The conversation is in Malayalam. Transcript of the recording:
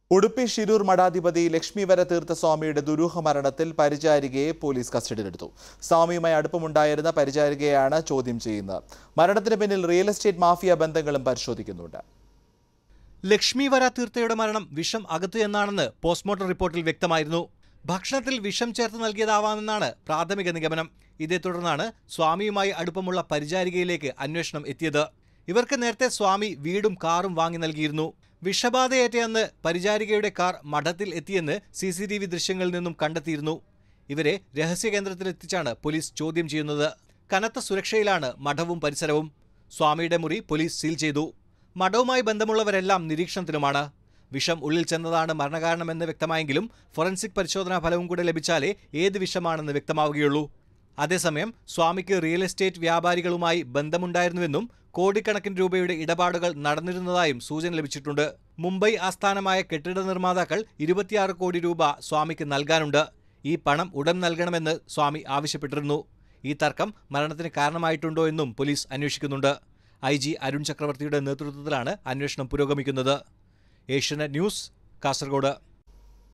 ഉടുപ്പി ഷിരൂർ മഠാധിപതി ലക്ഷ്മിവര തീർത്ഥസ്വാമിയുടെ ദുരൂഹ മരണത്തിൽ പരിചാരികയെ പോലീസ് കസ്റ്റഡിയിലെടുത്തു സ്വാമിയുമായി അടുപ്പമുണ്ടായിരുന്ന പരിചാരികയാണ് ചോദ്യം ചെയ്യുന്നത് മരണത്തിന് പിന്നിൽ റിയൽ എസ്റ്റേറ്റ് മാഫിയ ബന്ധങ്ങളും പരിശോധിക്കുന്നുണ്ട് ലക്ഷ്മി വര തീർത്ഥയുടെ മരണം വിഷം അകത്ത് എന്നാണെന്ന് പോസ്റ്റ്മോർട്ടം റിപ്പോർട്ടിൽ വ്യക്തമായിരുന്നു ഭക്ഷണത്തിൽ വിഷം ചേർത്ത് നൽകിയതാവാമെന്നാണ് പ്രാഥമിക നിഗമനം ഇതേ തുടർന്നാണ് സ്വാമിയുമായി അടുപ്പമുള്ള പരിചാരികയിലേക്ക് അന്വേഷണം എത്തിയത് ഇവർക്ക് നേരത്തെ സ്വാമി വീടും കാറും വാങ്ങി നൽകിയിരുന്നു വിഷബാധയേറ്റയെന്ന് പരിചാരികയുടെ കാർ മഠത്തിൽ എത്തിയെന്ന് സി സി ടി വി ദൃശ്യങ്ങളിൽ നിന്നും കണ്ടെത്തിയിരുന്നു ഇവരെ രഹസ്യകേന്ദ്രത്തിലെത്തിച്ചാണ് പോലീസ് ചോദ്യം ചെയ്യുന്നത് കനത്ത സുരക്ഷയിലാണ് മഠവും പരിസരവും സ്വാമിയുടെ മുറി പോലീസ് സീൽ ചെയ്തു മഠവുമായി ബന്ധമുള്ളവരെല്ലാം നിരീക്ഷണത്തിലുമാണ് വിഷം ഉള്ളിൽ ചെന്നതാണ് മരണകാരണമെന്ന് വ്യക്തമായെങ്കിലും ഫോറൻസിക് പരിശോധനാ ഫലവും കൂടെ ലഭിച്ചാലേ ഏത് വിഷമാണെന്ന് വ്യക്തമാവുകയുള്ളൂ അതേസമയം സ്വാമിക്ക് റിയൽ എസ്റ്റേറ്റ് വ്യാപാരികളുമായി ബന്ധമുണ്ടായിരുന്നുവെന്നും കോടിക്കണക്കിന് രൂപയുടെ ഇടപാടുകൾ നടന്നിരുന്നതായും സൂചന ലഭിച്ചിട്ടുണ്ട് മുംബൈ ആസ്ഥാനമായ കെട്ടിട നിർമ്മാതാക്കൾ ഇരുപത്തിയാറ് കോടി രൂപ സ്വാമിക്ക് നൽകാനുണ്ട് ഈ പണം ഉടൻ നൽകണമെന്ന് സ്വാമി ആവശ്യപ്പെട്ടിരുന്നു ഈ തർക്കം മരണത്തിന് കാരണമായിട്ടുണ്ടോ എന്നും പോലീസ് അന്വേഷിക്കുന്നുണ്ട് ഐ ജി അരുൺ ചക്രവർത്തിയുടെ നേതൃത്വത്തിലാണ് അന്വേഷണം പുരോഗമിക്കുന്നത് ഏഷ്യനെറ്റ് ന്യൂസ് കാസർഗോഡ്